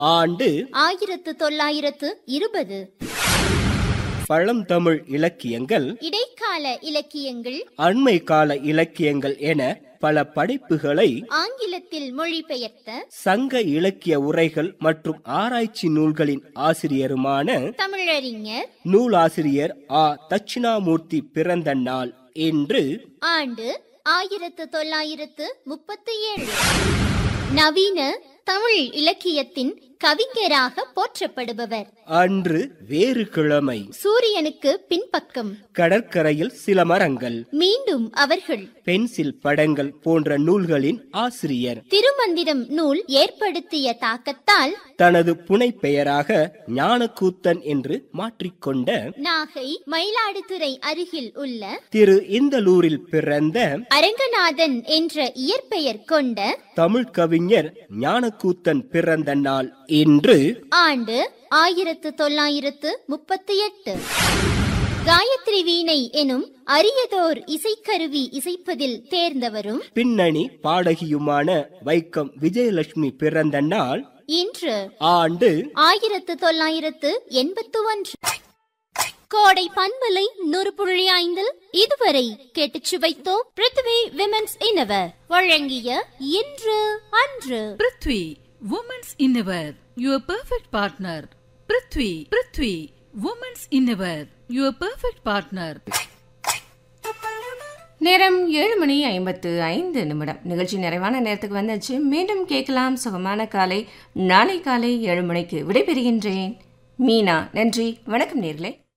ஆண்டு ஆயிரத்து தொள்ளாயிரத்து இருபது பழந்தமிழ் இலக்கியங்கள் இடைக்கால இலக்கியங்கள் அண்மை கால இலக்கியங்கள் என பல படைப்புகளை ஆங்கிலத்தில் மொழிபெயர்த்த சங்க இலக்கிய உரைகள் மற்றும் ஆராய்ச்சி நூல்களின் ஆசிரியருமான தமிழறிஞர் நூலாசிரியர் ஆ தட்சிணாமூர்த்தி பிறந்த நாள் என்று ஆண்டு ஆயிரத்து தொள்ளாயிரத்து முப்பத்தி ஏழு நவீன தமிழ் இலக்கியத்தின் கவிஞராக போற்றப்படுபவர் அன்று வேறு கிழமை சூரியனுக்கு பின்பக்கம் கடற்கரையில் சில மரங்கள் மீண்டும் அவர்கள் பென்சில் படங்கள் போன்ற நூல்களின் ஆசிரியர் திருமந்திரம் நூல் ஏற்படுத்திய தாக்கத்தால் தனது புனைப்பெயராக ஞானக்கூத்தன் என்று மாற்றிக்கொண்ட நாகை மயிலாடுதுறை அருகில் உள்ள திரு இந்தலூரில் பிறந்த அரங்கநாதன் என்ற இயற்பெயர் கொண்ட தமிழ் கவிஞர் ஞானக்கூத்தன் பிறந்த நாள் இன்று ஆண்டு ஆயிரத்து தொள்ளாயிரத்து முப்பத்தி எட்டு காயத்ரி வீணை எனும் அரியதோர் இசைக்கருவி இசைப்பதில் தேர்ந்தவரும் பின்னணி பாடகியுமான வைக்கம் விஜயலட்சுமி பிறந்த நாள் இன்று ஆண்டு ஆயிரத்து தொள்ளாயிரத்து எண்பத்து ஒன்று கோடை பண்பலை நூறு புள்ளி ஐந்தில் இதுவரை கேட்டுச் சுவைத்தோம் பிருத்வி விமென்ஸ் இனவர் வழங்கிய இன்று அன்று prithvi women's innerwear your perfect partner prithvi prithvi women's innerwear your perfect partner நேரம் ஏழு மணி ஐம்பத்து ஐந்து நிமிடம் நிகழ்ச்சி நிறைவான நேரத்துக்கு வந்தாச்சு மீண்டும் கேட்கலாம் சுகமான காலை நாளை காலை ஏழு மணிக்கு விடைபெறுகின்றேன் மீனா நன்றி வணக்கம் நேர்களே